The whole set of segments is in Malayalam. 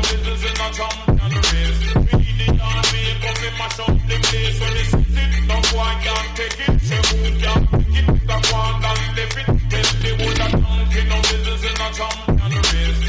business in a champion race. Beanie and make up in mash up the place. When you sit it, no one can take it. Say who can take it? The one and live it. Tell the whole that donkey no business in a champion race.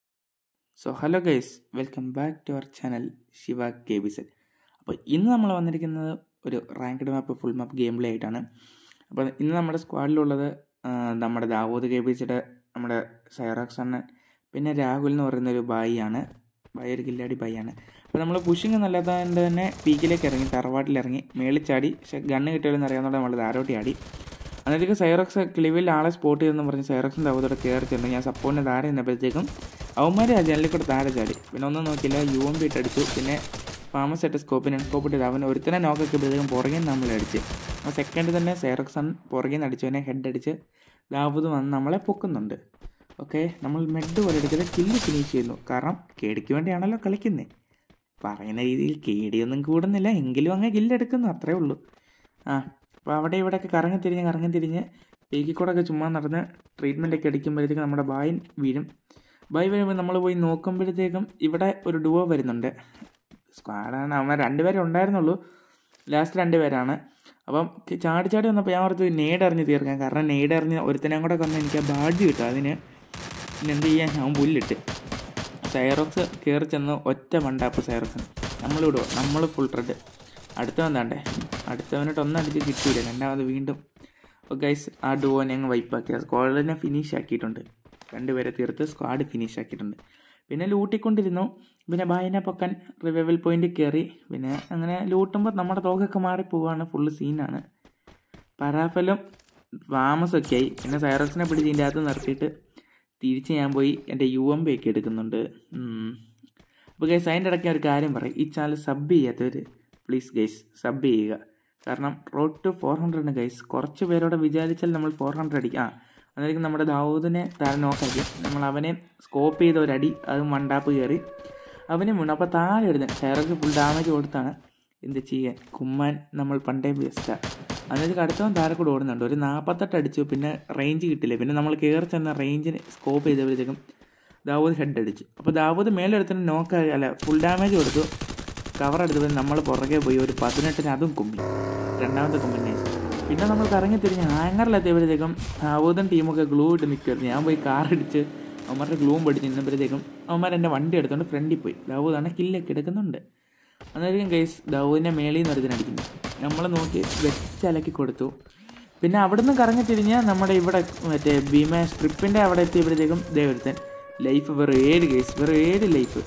So hello guys welcome back to our channel Shiva K B set അപ്പോൾ ഇന്ന് നമ്മൾ വന്നിരിക്കുന്നത് ഒരു ranked map full map game play ആയിട്ടാണ് അപ്പോൾ ഇന്ന് നമ്മുടെ സ്ക്വാഡിലുള്ളത് ആ, നമ്മുടെ ദാവൂദ് കെ ബി സെറ്റ് നമ്മുടെ സൈറാക്സ് അണ്ണൻ പിന്നെ രാഹുൽ എന്ന് പറയുന്ന ഒരു ബായിയാണ് ബായി ഒരു കില്ലാടി ബായിയാണ് അപ്പോൾ നമ്മൾ പുഷിങ് നല്ലതായതുകൊണ്ട് തന്നെ പീക്കിലേക്ക് ഇറങ്ങി തറവാട്ടിൽ ഇറങ്ങി മേളിൽ ചാടി പക്ഷേ ഗണ്ണ് കിട്ടിയാലെന്ന് അറിയാവുന്നതുകൊണ്ട് നമ്മൾ ധാരോട്ടി ആടി അന്നേരത്തേക്ക് സൈറക്സ് ക്ലിവിൽ ആളെ സ്പോട്ട് ചെയ്തെന്ന് പറഞ്ഞ് സൈറക്സും ദാവൂദോടെ കയറി ചെന്നു ഞാൻ സപ്പോർട്ടിന് താഴെ നിന്നപ്പോഴത്തേക്കും അവന്മാർ ആ ജനലിൽ കൂടെ താഴെ ചാടി പിന്നെ ഒന്നും നോക്കിയില്ല യു എം ബി അടിച്ചു പിന്നെ ഫാമസ് ആയിട്ട് സ്കോപ്പിന് സ്കോപ്പ് ഇട്ട് അവൻ ഒരുത്തനെ നോക്കൊക്കെപ്പോഴത്തേക്കും പുറകെ നമ്മൾ അടിച്ച് ആ സെക്കൻഡ് തന്നെ സൈറക്സൺ പുറകെ നിന്ന് അടിച്ചവനെ ഹെഡ് അടിച്ച് ദാവൂദ് വന്ന് നമ്മളെ പൊക്കുന്നുണ്ട് ഓക്കെ നമ്മൾ മെഡ് പോലെ എടുക്കുന്നത് കില്ല് ഫിനിഷ് ചെയ്യുന്നു കാരണം കേടിക്ക് വേണ്ടിയാണല്ലോ കളിക്കുന്നത് പറയുന്ന രീതിയിൽ കേടിയൊന്നും കൂടുന്നില്ല എങ്കിലും അങ്ങ് കില്ലെടുക്കുന്നു അത്രേ ഉള്ളൂ ആ അപ്പോൾ അവിടെ ഇവിടെയൊക്കെ കറങ്ങി തിരിഞ്ഞ് കറങ്ങി തിരിഞ്ഞ് കൂടെ ഒക്കെ ചുമ്മാ നടന്ന് ട്രീറ്റ്മെൻ്റ് ഒക്കെ അടിക്കുമ്പോഴത്തേക്കും നമ്മുടെ ബായിൻ വീഴും ബായ് വരുമ്പോൾ നമ്മൾ പോയി നോക്കുമ്പോഴത്തേക്കും ഇവിടെ ഒരു ഡുവോ വരുന്നുണ്ട് സ്ക്വാഡാണ് അവന്മാർ രണ്ടുപേരെ ഉണ്ടായിരുന്നുള്ളൂ ലാസ്റ്റ് രണ്ടുപേരാണ് അപ്പം ക- ചാടി ചാടി വന്നപ്പോൾ ഞാൻ ഓർത്ത് നെയ്ഡ് എറിഞ്ഞ് തീർക്കാം കാരണം നെയ്ഡ് എറിഞ്ഞ് ഒരുത്തനെയും കൂടെ കൊന്ന് എനിക്ക് ആ ബാഡ്ജ് കിട്ടും അതിന് പിന്നെ എന്ത് ചെയ്യാൻ ഞാൻ പുല്ലിട്ട് സൈറോക്സ് കയറി ചെന്ന് ഒറ്റ മണ്ടാപ്പ് സൈറോക്സിന് നമ്മൾ വിടുവോ നമ്മൾ ഫുൾ റെഡ് അടുത്തവൻ താണ്ടേ അടുത്തവനായിട്ട് ഒന്നടിച്ച് കിട്ടൂല രണ്ടാമത് വീണ്ടും അപ്പോൾ ഗൈസ് ആ ഡുവോനെ അങ്ങ് വൈപ്പാക്കി സ്ക്വാഡിനെ ഫിനിഷ് ആക്കിയിട്ടുണ്ട് രണ്ടുപേരെ തീർത്ത് സ്ക്വാഡ് ഫിനിഷ് ആക്കിയിട്ടുണ്ട് പിന്നെ ലൂട്ടിക്കൊണ്ടിരുന്നു പിന്നെ ബായിനെ പൊക്കാൻ റിവൈവൽ പോയിന്റ് കയറി പിന്നെ അങ്ങനെ ലൂട്ടുമ്പോൾ നമ്മുടെ തോക്കൊക്കെ മാറി പോവാണ് ഫുള്ള് സീനാണ് പരാഫലും വാമസൊക്കെ ആയി പിന്നെ സൈറക്സിനെ പിടിച്ച് ഇതിൻ്റെ അകത്ത് നിർത്തിയിട്ട് തിരിച്ച് ഞാൻ പോയി എൻ്റെ യു എം ബി ഒക്കെ എടുക്കുന്നുണ്ട് ഉം. അപ്പോൾ ഗൈസ് അതിൻ്റെ ഇടയ്ക്ക് ഒരു കാര്യം പറയും ഈ ചാനൽ സബ് ചെയ്യാത്തവർ പ്ലീസ് ഗൈസ് സബ് ചെയ്യുക കാരണം റോഡ് ടു ഫോർ ഹൺഡ്രഡിന് ഗൈസ് കുറച്ച് പേരോടെ വിചാരിച്ചാൽ നമ്മൾ ഫോർ ഹൺഡ്രഡ് അടിക്കും ആ അതായിരിക്കും നമ്മുടെ ദാവൂദിനെ താഴെ നോക്കാക്കി നമ്മൾ അവനെ സ്കോപ്പ് ചെയ്ത ഒരടി അത് മണ്ടാപ്പ് കയറി അവനെ വീണു അപ്പോൾ താഴെ എടുത്ത് ഷെയറൊക്കെ ഫുൾ ഡാമേജ് കൊടുത്താണ് എന്ത് ചെയ്യാൻ കുമ്മാൻ നമ്മൾ പണ്ടേ ബെസ്റ്റാണ് അതായത് അടുത്തവൻ താഴെ കൂടെ ഓടുന്നുണ്ട് ഒരു നാൽപ്പത്തെട്ട് അടിച്ചു പിന്നെ റേഞ്ച് കിട്ടില്ല പിന്നെ നമ്മൾ കയറി ചെന്ന റേഞ്ചിന് സ്കോപ്പ് ചെയ്തപ്പോഴത്തേക്കും ദാവൂദ് ഹെഡ് അടിച്ചു അപ്പോൾ ദാവൂദ് മേലെടുത്തിന് നോക്ക് അല്ല ഫുൾ ഡാമേജ് കൊടുത്തു കവർ എടുത്തപ്പോൾ നമ്മൾ പുറകെ പോയി ഒരു പതിനെട്ടിന് അതും കുമ്മി രണ്ടാമത്തെ കോമ്പിനേഷൻ പിന്നെ നമ്മൾ കറങ്ങി തിരിഞ്ഞ് ഹാങ്ങറിലെത്തിയപ്പോഴത്തേക്കും ദാവൂദും ടീമൊക്കെ ഗ്ലൂ ഇട്ട് നിൽക്കുമായിരുന്നു ഞാൻ പോയി കാർ അടിച്ച് അവന്മാരുടെ ഗ്ലൂവും പഠിച്ച് നിന്നപ്പോഴത്തേക്കും അവന്മാർ എൻ്റെ വണ്ടി എടുത്തുകൊണ്ട് ഫ്രണ്ടിൽ പോയി ദാവൂദാണ് കില്ലൊക്കെ എടുക്കുന്നുണ്ട് അന്നേരം ഗൈസ് ദാവൂദിനെ മേളിൽ നിന്ന് ഒരുത്തിനടിക്കുന്നു നമ്മൾ നോക്കി വെച്ചലക്കി കൊടുത്തു പിന്നെ അവിടുന്ന് കറങ്ങി തിരിഞ്ഞ് നമ്മുടെ ഇവിടെ മറ്റേ ഭീമ സ്ട്രിപ്പിൻ്റെ അവിടെ എത്തിയപ്പോഴത്തേക്കും ദേ ഒരുത്തൻ ലൈഫ് വെറും ഏഴ് കേസ് വെറും ഏഴ് ലൈഫ്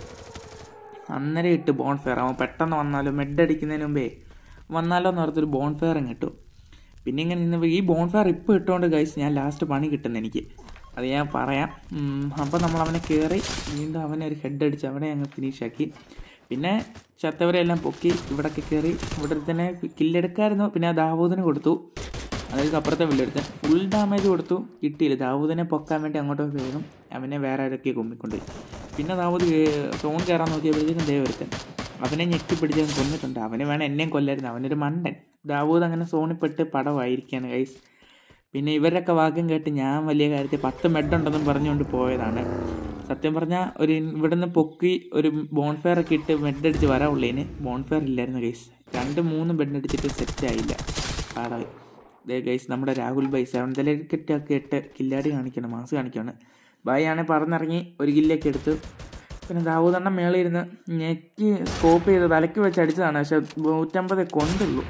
അന്നേരം ഇട്ട് ബോൺ ഫെയർ അവൻ പെട്ടെന്ന് വന്നാലോ മെഡ് അടിക്കുന്നതിന് മുമ്പേ വന്നാലോ എന്ന് ഓർത്തൊരു ബോൺ ഫെയറും കിട്ടും പിന്നെ ഇങ്ങനെ നിന്ന് ഈ ബോൺ ഫെയർ ഇപ്പോൾ ഇട്ടുകൊണ്ട് ഗൈസ് ഞാൻ ലാസ്റ്റ് പണി കിട്ടുന്നു എനിക്ക് അത് ഞാൻ പറയാം അപ്പോൾ നമ്മൾ അവനെ കയറി വീണ്ടും അവനെ ഒരു ഹെഡ് അടിച്ച് അവനെ അങ്ങ് ഫിനിഷ് ആക്കി പിന്നെ ചത്തവരെല്ലാം പൊക്കി ഇവിടൊക്കെ കയറി ഇവിടെ തന്നെ കില്ലെടുക്കായിരുന്നു പിന്നെ ആ ദാവൂദിന് കൊടുത്തു അതായത് അപ്പുറത്തെ വില്ലെടുത്ത് ഫുൾ ഡാമേജ് കൊടുത്തു കിട്ടിയില്ല ദാവൂദിനെ പൊക്കാൻ വേണ്ടി അങ്ങോട്ട് വേഗം അവനെ വേറെ ആരൊക്കെ കൊമ്മിക്കൊണ്ടുപോയി പിന്നെ ദാവൂദ് കേ- സോൺ കയറാൻ നോക്കിയപ്പോഴത്തേക്കും ദേ ഒരുത്തൻ അവനെ ഞെക്കി പിടിച്ച് അവൻ കൊന്നിട്ടുണ്ട് അവന് വേണം എന്നെയും കൊല്ലായിരുന്നു അവനൊരു മണ്ടൻ ദാവൂദ് അങ്ങനെ സോണിപ്പെട്ട് പടമായിരിക്കുകയാണ് ഗൈസ് പിന്നെ ഇവരൊക്കെ വാക്യം കേട്ട് ഞാൻ വലിയ കാര്യത്തിൽ പത്ത് മെഡ് ഉണ്ടെന്നും പറഞ്ഞുകൊണ്ട് പോയതാണ് സത്യം പറഞ്ഞാൽ ഒരു ഇവിടുന്ന് പൊക്കി ഒരു ബോൺഫെയർ ഒക്കെ ഇട്ട് മെഡ് അടിച്ച് വരാനുള്ളതിന് ബോൺഫെയർ ഇല്ലായിരുന്നു ഗൈസ് രണ്ട് മൂന്ന് ബെഡ് അടിച്ചിട്ട് സെറ്റ് ആയില്ല പാടായി ദേ ഗൈസ് നമ്മുടെ രാഹുൽ ബൈ സെവൻ തലക്കെട്ടൊക്കെ ഇട്ട് കില്ലാടി കാണിക്കണം മാസ് കാണിക്കുകയാണ് ബായി ആണെങ്കിൽ പറന്നിറങ്ങി ഒരു കില്ലൊക്കെ എടുത്തു പിന്നെ ദാവൂദണ്ണ മേളിൽ ഇരുന്ന് ഞെക്കി സ്കോപ്പ് ചെയ്ത് തലയ്ക്ക് വെച്ച് അടിച്ചതാണ് പക്ഷെ നൂറ്റമ്പത് കൊണ്ടുള്ളൂ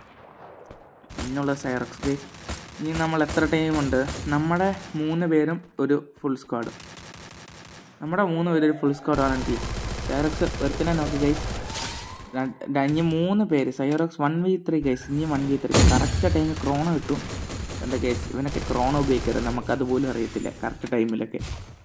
പിന്നുള്ള സൈറക്സ് ഗൈസ് ഇനി നമ്മൾ എത്ര ടീമുണ്ട് നമ്മുടെ മൂന്ന് പേരും ഒരു ഫുൾ സ്ക്വാഡും നമ്മുടെ മൂന്ന് പേര് ഒരു ഫുൾ സ്ക്വാഡാണ് ടീം സൈറക്സ് ഒരുത്തിനെ നോക്കി ഗൈസ് ഇനി മൂന്ന് പേര് സൈറോക്സ് വൺ വി ത്രീ ഗൈസ് ഇനി വൺ വി ത്രീ കറക്റ്റ് ടൈമിൽ ക്രോണോ കിട്ടും എന്താ ഗൈസ് ഇവനൊക്കെ ക്രോണോ ഉപയോഗിക്കരുത് നമുക്കതുപോലും അറിയത്തില്ല കറക്റ്റ് ടൈമിലൊക്കെ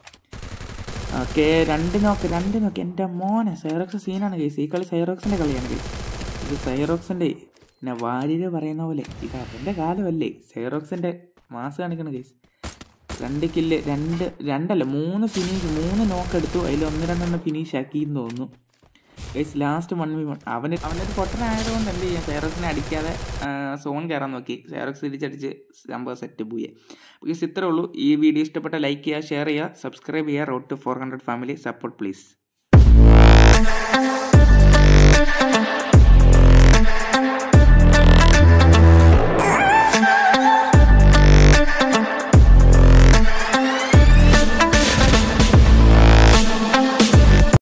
ഓക്കെ രണ്ട് നോക്ക് രണ്ട് നോക്ക് എൻ്റെ മോനെ സൈറോക്സ് സീനാണ് ഗൈസ് ഈ കളി സൈറോക്സിൻ്റെ കളിയാണ് ഗൈസ് ഇത് സൈറോക്സിൻ്റെ പിന്നെ വാര്യര് പറയുന്ന പോലെ ഇത് അവൻ്റെ കാലമല്ലേ സൈറോക്സിൻ്റെ മാസ് കാണിക്കണം ഗൈസ് രണ്ട് കില്ല് രണ്ട് രണ്ടല്ല മൂന്ന് ഫിനിഷ് മൂന്ന് നോക്ക് എടുത്തു അതിൽ ഒന്ന് രണ്ടെണ്ണം ഫിനിഷ് ആക്കി എന്ന് തോന്നുന്നു guys last one v one അവന് അവനൊരു പൊട്ടനായതുകൊണ്ട് എന്ത് ചെയ്യാം സൈറോക്സിനെ അടിക്കാതെ സോൺ കയറാൻ നോക്കി സൈറോക്സ് തിരിച്ചടിച്ച് സംഭവം സെറ്റ് പോയി ഗൈസ് ഇത്രേ ഉള്ളൂ ഈ വീഡിയോ ഇഷ്ടപ്പെട്ട ലൈക്ക് ചെയ്യുക ഷെയർ ചെയ്യുക സബ്സ്ക്രൈബ് ചെയ്യുക road to four hundred family support please